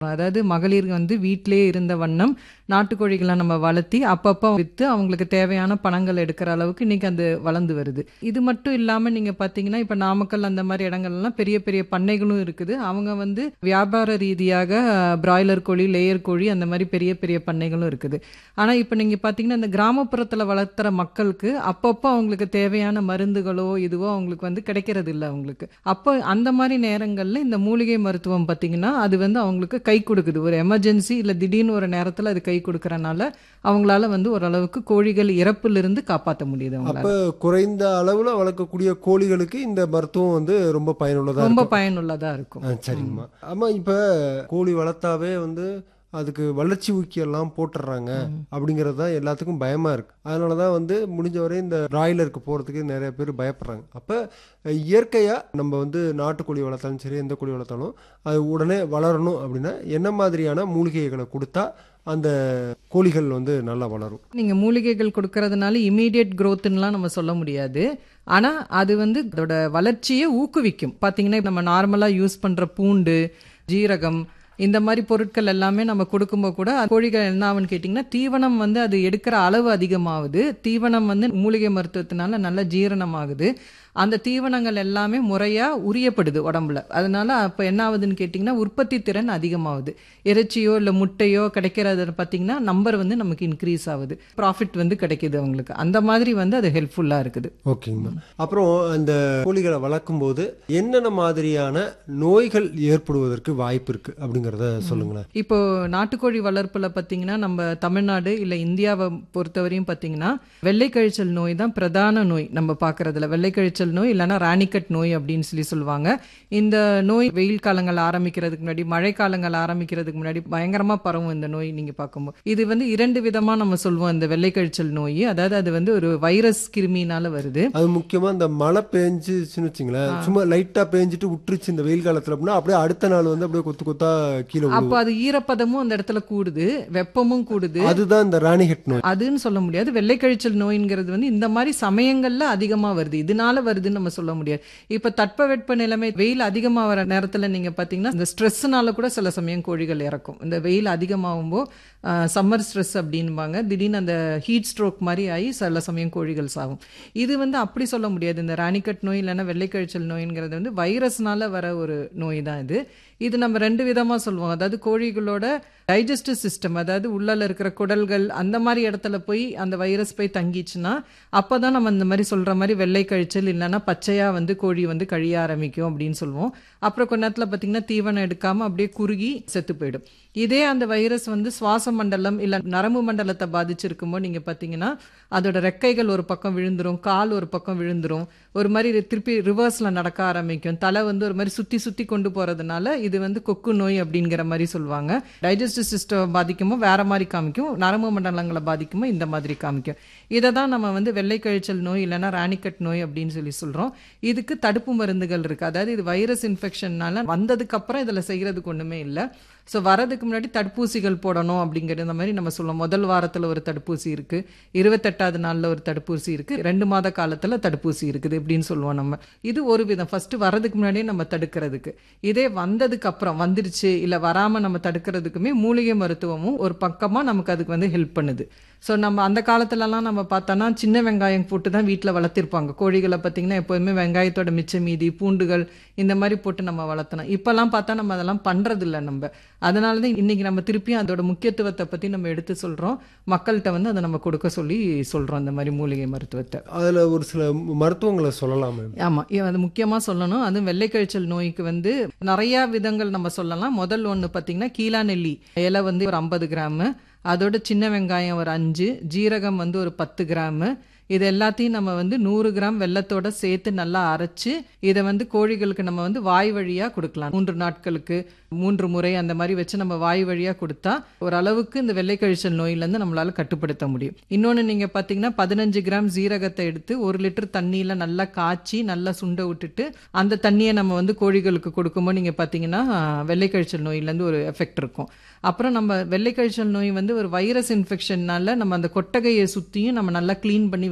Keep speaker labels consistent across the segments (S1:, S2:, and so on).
S1: அதாவது மகளிர் வந்து வீட்டிலேயே இருந்த வண்ணம் நாட்டுக்கோழிகளை நம்ம வளர்த்தி அப்பப்போ விற்று அவங்களுக்கு தேவையான பணங்கள் எடுக்கிற அளவுக்கு இன்னைக்கு அது வளர்ந்து வருது இது மட்டும் இல்லாமல் நீங்கள் பார்த்தீங்கன்னா இப்போ நாமக்கல் அந்த மாதிரி இடங்கள்லாம் பெரிய பெரிய பண்ணைகளும் இருக்குது அவங்க வந்து வியாபார ரீதியாக பிராய்லர் கோழி லேயர் கோழி அந்த மாதிரி பெரிய பெரிய பண்ணைகளும் இருக்குது ஆனால் இப்போ நீங்கள் பார்த்தீங்கன்னா இந்த கிராமப்புறத்தில் வளர்த்துற மக்களுக்கு அப்பப்போ அவங்களுக்கு தேவையான மருந்துகளோ இதுவோ அவங்களுக்கு வந்து கிடைக்கிறது இல்லை அவங்களுக்கு அப்போ அந்த மாதிரி நேரங்களில் இந்த மூலிகை மருத்துவம் பார்த்தீங்கன்னா அது வந்து அவங்களுக்கு கை கொடுக்குது ஒரு எமர்ஜென்சி இல்லை திடீர்னு ஒரு நேரத்தில் அது கை கொடுக்கறனால அவங்களால வந்து ஓரளவுக்கு கோழிகள் இறப்பிலிருந்து காப்பாற்ற முடியுது அவங்களால
S2: அப்ப குறைந்த அளவுல வளர்க்கக்கூடிய கோழிகளுக்கு இந்த மருத்துவம் வந்து ரொம்ப பயனுள்ளதா
S1: ரொம்ப
S2: இருக்கும்
S1: பயனுள்ளதாக இருக்கும்
S2: ஆ, சரிங்கம்மா ஆமா இப்ப கோழி வளர்த்தாவே வந்து அதுக்கு வளர்ச்சி ஊக்கி எல்லாம் போட்டுடுறாங்க அப்படிங்கிறது தான் எல்லாத்துக்கும் பயமா இருக்கு அதனால தான் வந்து முடிஞ்ச வரை இந்த பிராய்லருக்கு போறதுக்கு நிறைய பேர் பயப்படுறாங்க அப்ப அஹ், இயற்கையா நம்ம வந்து நாட்டுக்கோழி வளர்த்தாலும் சரி எந்த கோழி வளர்த்தாலும் அது உடனே வளரணும் அப்படின்னா என்ன மாதிரியான மூலிகைகளை கொடுத்தா அந்த கோழிகள் வந்து நல்லா வளரும்
S1: நீங்கள் மூலிகைகள் கொடுக்கறதுனால இமீடியட் க்ரோத்துன்னெலாம் நம்ம சொல்ல முடியாது ஆனால் அது வந்து அதோட வளர்ச்சியை ஊக்குவிக்கும் பார்த்தீங்கன்னா நம்ம நார்மலாக யூஸ் பண்ணுற பூண்டு ஜீரகம் இந்த மாதிரி பொருட்கள் எல்லாமே நம்ம கொடுக்கும்போது கூட அது கோழிகள் என்ன ஆகுன்னு கேட்டிங்கன்னா தீவனம் வந்து அது எடுக்கிற அளவு அதிகமாகுது தீவனம் வந்து மூலிகை மருத்துவத்தினால நல்ல ஜீரணம் ஆகுது அந்த தீவனங்கள் எல்லாமே முறையாக உரியப்படுது உடம்புல அதனால அப்போ என்ன ஆகுதுன்னு கேட்டிங்கன்னா உற்பத்தி திறன் அதிகமாகுது இறைச்சியோ இல்லை முட்டையோ கிடைக்கிறத பார்த்தீங்கன்னா நம்பர் வந்து நமக்கு இன்க்ரீஸ் ஆகுது ப்ராஃபிட் வந்து கிடைக்குது அவங்களுக்கு அந்த மாதிரி வந்து அது ஹெல்ப்ஃபுல்லாக இருக்குது
S2: ஓகேங்கம்மா அப்புறம் அந்த கோழிகளை வளர்க்கும் போது என்னென்ன மாதிரியான நோய்கள் ஏற்படுவதற்கு வாய்ப்பு இருக்கு அப்படிங்கிறத சொல்லுங்களேன்
S1: இப்போ நாட்டுக்கோழி வளர்ப்புல பார்த்தீங்கன்னா நம்ம தமிழ்நாடு இல்லை இந்தியாவை பொறுத்தவரையும் பார்த்தீங்கன்னா வெள்ளைக்கழிச்சல் நோய் தான் பிரதான நோய் நம்ம பார்க்கறதுல வெள்ளைக்கழிச்சல் நோய் இல்லைன்னா ராணிக்கட் நோய் அப்படின்னு சொல்லி சொல்லுவாங்க இந்த நோய் வெயில் காலங்கள் ஆரம்பிக்கிறதுக்கு முன்னாடி மழை காலங்கள் ஆரம்பிக்கிறதுக்கு முன்னாடி பயங்கரமா பரவும் இந்த நோய் நீங்க பார்க்கும்போது இது வந்து இரண்டு விதமா நம்ம சொல்லுவோம் இந்த வெள்ளைக்கழிச்சல் நோய் அதாவது அது வந்து ஒரு வைரஸ் கிருமினால வருது
S2: அது முக்கியமா இந்த மழை பெஞ்சுச்சுன்னு வச்சுங்களேன் சும்மா லைட்டா பெஞ்சிட்டு விட்டுருச்சு இந்த வெயில் காலத்துல அப்படின்னா அப்படியே அடுத்த நாள் வந்து அப்படியே கொத்து கொத்தா கீழே விழுவும்
S1: அப்போ அது ஈரப்பதமும் அந்த இடத்துல கூடுது வெப்பமும் கூடுது
S2: அதுதான் இந்த ராணிஹெட் நோய்
S1: அதுன்னு சொல்ல முடியாது வெள்ளைக்கழிச்சல் நோய்ங்கிறது வந்து இந்த மாதிரி சமயங்கள்ல அதிகமா வருது இதனால வருதுன்னு நம்ம சொல்ல முடியாது இப்ப தட்பவெட்ப நிலைமை வெயில் அதிகமா வர நேரத்துல நீங்க பாத்தீங்கன்னா இந்த ஸ்ட்ரெஸ்னால கூட சில சமயம் கோழிகள் இறக்கும் இந்த வெயில் அதிகமாகும்போது சம்மர் ஸ்ட்ரெஸ் அப்படின்பாங்க திடீர்னு அந்த ஹீட் ஸ்ட்ரோக் மாதிரி ஆகி சில சமயம் கோழிகள் சாகும் இது வந்து அப்படி சொல்ல முடியாது இந்த ராணிக்கட் நோய் இல்லைன்னா வெள்ளைக்கழிச்சல் நோய்ங்கிறது வந்து வைரஸ்னால வர ஒரு நோய் தான் இது இது நம்ம ரெண்டு விதமா சொல்லுவோம் அதாவது கோழிகளோட டைஜஸ்டிவ் சிஸ்டம் அதாவது உள்ளல இருக்கிற குடல்கள் அந்த மாதிரி இடத்துல போய் அந்த வைரஸ் போய் தங்கிச்சுன்னா அப்பதான் நம்ம இந்த மாதிரி சொல்ற மாதிரி வெள்ளை கழிச்சல் இல்லைன்னா பச்சையா வந்து கோழி வந்து கழிய ஆரம்பிக்கும் அப்படின்னு சொல்லுவோம் அப்புறம் கொஞ்ச நேரத்துல பாத்தீங்கன்னா தீவனம் எடுக்காம அப்படியே குறுகி செத்து போயிடும் இதே அந்த வைரஸ் வந்து சுவாச மண்டலம் இல்ல நரம்பு மண்டலத்தை பாதிச்சிருக்கும்போது நீங்க பாத்தீங்கன்னா அதோட ரெக்கைகள் ஒரு பக்கம் விழுந்துரும் கால் ஒரு பக்கம் விழுந்துரும் ஒரு மாதிரி திருப்பி ரிவர்ஸ்ல நடக்க ஆரம்பிக்கும் தலை வந்து ஒரு மாதிரி சுத்தி சுத்தி கொண்டு போறதுனால இது வந்து கொக்கு நோய் அப்படிங்கிற மாதிரி சொல்லுவாங்க டைஜஸ்டிவ் சிஸ்டம் பாதிக்குமோ வேற மாதிரி காமிக்கும் நரம்பு மண்டலங்களை பாதிக்குமோ இந்த மாதிரி காமிக்கும் இதை தான் நம்ம வந்து வெள்ளை கழிச்சல் நோய் இல்லைன்னா ராணிக்கட் நோய் அப்படின்னு சொல்லி சொல்றோம் இதுக்கு தடுப்பு மருந்துகள் இருக்கு அதாவது இது வைரஸ் இன்ஃபெக்ஷன்னால வந்ததுக்கு அப்புறம் இதுல செய்யறதுக்கு ஒண்ணுமே இல்லை ஸோ வரதுக்கு முன்னாடி தடுப்பூசிகள் போடணும் அப்படிங்கிற இந்த மாதிரி நம்ம சொல்லுவோம் முதல் வாரத்தில் ஒரு தடுப்பூசி இருக்கு இருபத்தெட்டாவது நாளில் ஒரு தடுப்பூசி இருக்கு ரெண்டு மாத காலத்தில் தடுப்பூசி இருக்குது இப்படின்னு சொல்லுவோம் நம்ம இது ஒரு விதம் ஃபர்ஸ்ட் வரதுக்கு முன்னாடியே நம்ம தடுக்கிறதுக்கு இதே வந்ததுக்கு அப்புறம் வந்துருச்சு இல்லை வராமல் நம்ம தடுக்கிறதுக்குமே மூலிகை மருத்துவமும் ஒரு பக்கமாக நமக்கு அதுக்கு வந்து ஹெல்ப் பண்ணுது ஸோ நம்ம அந்த காலத்துலலாம் நம்ம பார்த்தோன்னா சின்ன வெங்காயம் போட்டு தான் வீட்டில் வளர்த்திருப்பாங்க கோழிகளை பார்த்தீங்கன்னா எப்போதுமே வெங்காயத்தோட மிச்ச மீதி பூண்டுகள் இந்த மாதிரி போட்டு நம்ம வளர்த்தணும் இப்போல்லாம் பார்த்தா நம்ம அதெல்லாம் பண்ணுறதில்ல நம்ம அதனால தான் இன்னைக்கு நம்ம திருப்பியும் அதோட முக்கியத்துவத்தை பற்றி நம்ம எடுத்து சொல்கிறோம் மக்கள்கிட்ட வந்து அதை நம்ம கொடுக்க சொல்லி சொல்கிறோம் அந்த மாதிரி மூலிகை மருத்துவத்தை
S2: அதுல ஒரு சில மருத்துவங்களை சொல்லலாமே
S1: ஆமாம் அது முக்கியமாக சொல்லணும் அதுவும் வெள்ளைக்கழிச்சல் நோய்க்கு வந்து நிறையா விதங்கள் நம்ம சொல்லலாம் முதல் ஒன்று பார்த்தீங்கன்னா கீழா நெல்லி இலை வந்து ஒரு ஐம்பது கிராமு அதோட சின்ன வெங்காயம் ஒரு அஞ்சு ஜீரகம் வந்து ஒரு பத்து கிராமு இது எல்லாத்தையும் நம்ம வந்து நூறு கிராம் வெள்ளத்தோட சேர்த்து நல்லா அரைச்சு இதை வந்து கோழிகளுக்கு நம்ம வந்து வாய் வழியா கொடுக்கலாம் மூன்று நாட்களுக்கு மூன்று முறை அந்த மாதிரி வச்சு நம்ம வாய் வழியா கொடுத்தா ஓரளவுக்கு இந்த வெள்ளைக்கழிச்சல் நோயிலேருந்து நம்மளால கட்டுப்படுத்த முடியும் இன்னொன்று நீங்க பார்த்தீங்கன்னா பதினஞ்சு கிராம் ஜீரகத்தை எடுத்து ஒரு லிட்டர் தண்ணியில நல்லா காய்ச்சி நல்லா சுண்ட விட்டுட்டு அந்த தண்ணியை நம்ம வந்து கோழிகளுக்கு கொடுக்கும்போது நீங்க பார்த்தீங்கன்னா வெள்ளைக்கழிச்சல் நோயிலேருந்து ஒரு எஃபெக்ட் இருக்கும் அப்புறம் நம்ம வெள்ளைக்கழிச்சல் நோய் வந்து ஒரு வைரஸ் இன்ஃபெக்ஷன்னால நம்ம அந்த கொட்டகையை சுற்றியும் நம்ம நல்லா க்ளீன் பண்ணி வச்சு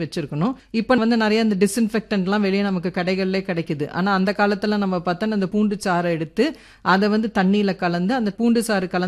S1: வச்சிருக்கணும் இப்போ வந்து நிறைய இந்த டிஸ்இன்ஃபெக்டன்ட்லாம் வெளியே நமக்கு கடைகள்லே கிடைக்குது ஆனா அந்த காலத்துல நம்ம பார்த்தா அந்த பூண்டு சாறை எடுத்து அதை வந்து தண்ணியில கலந்து அந்த பூண்டு சாறு கலந்து